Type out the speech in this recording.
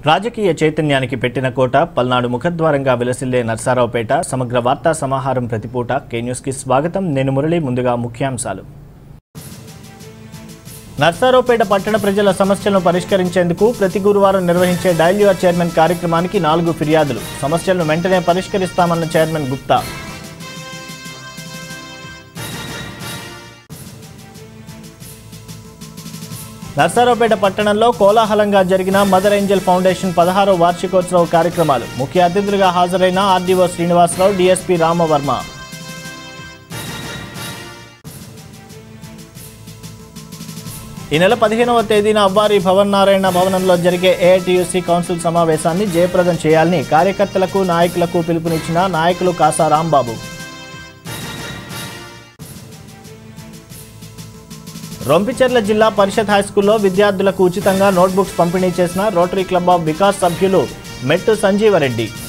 రాజకీయ చైతన్యానికి పెట్టిన కోట పల్నాడు ముఖద్వారంగా విలసిల్లే నర్సారావుపేట సమగ్ర వార్తా సమాహారం ప్రతిపూట కే న్యూస్కి స్వాగతం నేను మురళి ముందుగా ముఖ్యాంశాలు నర్సారావుపేట పట్టణ ప్రజల సమస్యలను పరిష్కరించేందుకు ప్రతి గురువారం నిర్వహించే డైల్ యువర్ చైర్మన్ కార్యక్రమానికి నాలుగు ఫిర్యాదులు సమస్యలను వెంటనే పరిష్కరిస్తామన్న చైర్మన్ గుప్తా నర్సారావుపేట పట్టణంలో కోలాహలంగా జరిగిన మదర్ ఏంజల్ ఫౌండేషన్ పదహారో వార్షికోత్సవ కార్యక్రమాలు ముఖ్య అతిథులుగా హాజరైన ఆర్డీఓ శ్రీనివాసరావు డీఎస్పీ రామవర్మ ఈ నెల పదిహేనవ తేదీన అవ్వారి భవన్ నారాయణ భవనంలో జరిగే ఏఐటియుసి కౌన్సిల్ సమావేశాన్ని జయప్రదం చేయాలని కార్యకర్తలకు నాయకులకు పిలుపునిచ్చిన నాయకులు కాసా రాంబాబు రొంపిచెర్ల జిల్లా పరిషత్ హైస్కూల్లో విద్యార్థులకు ఉచితంగా నోట్బుక్స్ పంపిణీ చేసిన రోటరీ క్లబ్ ఆఫ్ వికాస్ సభ్యులు మెట్టు సంజీవరెడ్డి